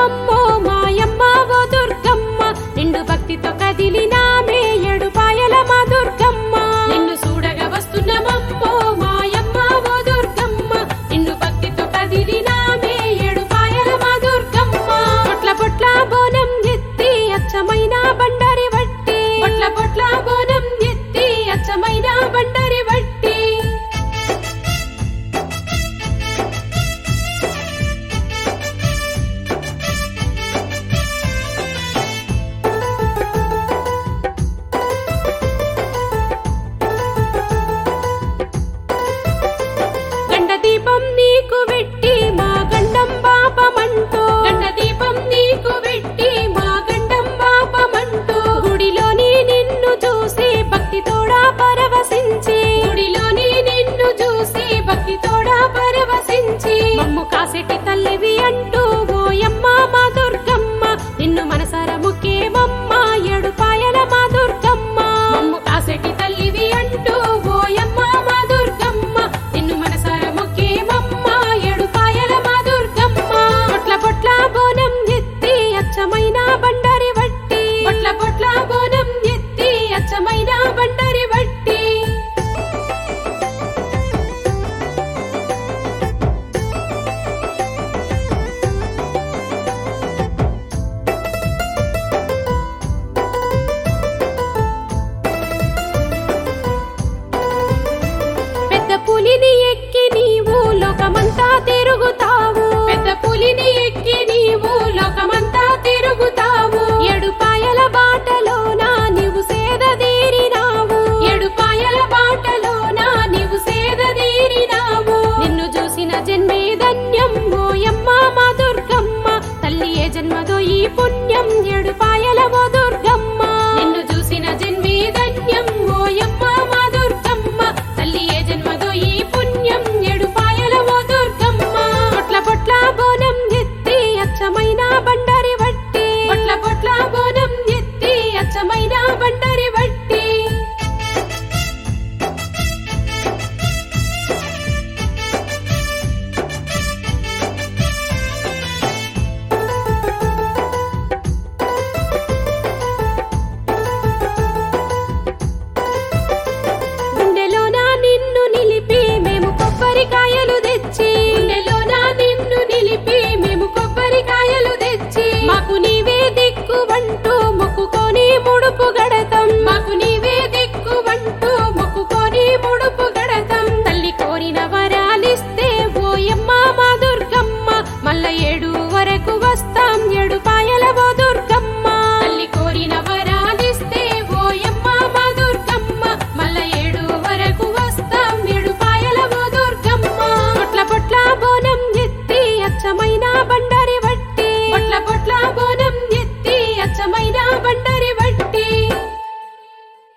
వస్తున్నమమ్మో మాయమ్మ ఓ దుర్గమ్మ నిండు భక్తితో కదిలినామే ఏడుపాయల మా దుర్గమ్మ నిన్ను చూడగా వస్తున్నమమ్మో మాయమ్మ ఓ దుర్గమ్మ నిన్ను భక్తితో కదిలినామే ఏడుపాయల మా దుర్గమ్మ పొట్ల పొట్ల బోనం ఎత్తి అచ్చమైన బండరి వట్టి పొట్ల పొట్ల బోనం ఎత్తి అచ్చమైన బండరి వట్టి గండ దీపం నీకు వెట్టి మా గండం పాపమంటూ గండ దీపం నీకు వెట్టి మా గండం పాపమంటూ గుడిలోని నిన్ను చూసి భక్తి తోడా పరవశించి గుడిలోని నిన్ను చూసి భక్తి తోడా పరవశించి మమ్ము కాసెట్టి తల్లివి అంటూ ఓయమ్మ మా దుర్గమ్మ నిన్ను మనసార ముఖ్యమమ్మ ఏడుపాయల మా దుర్గమ్మ మమ్ము కాసెట్టి తల్లివి అంటూ ఓయమ్మ మా దుర్గమ్మ నిన్ను మనసార ముఖ్యమమ్మ ఏడుపాయల మా దుర్గమ్మ పొట్ల పొట్ల బోనం ఎత్తి అచ్చమైన బండరి వట్టి పొట్ల పొట్ల బోనం ఎత్తి అచ్చమైన బండరి వట్టి పెద్ద పులిని ఎక్కి నీవు లోకమంతా తిరుగుతావు పెద్ద పులిని ఎక్కి నీవు లోకమంతా తిరుగుతావు ఎడుపాయల బాటలోన నీవు సేదదీరినావు ఎడుపాయల బాటలోన నీవు సేదదీరినావు నిన్ను చూసిన జన్మే ధన్యం ఓయమ్మ మా దుర్గమ్మ తల్లి ఏ జన్మదో ఈ పుణ్యం ఎడుపాయల ఓ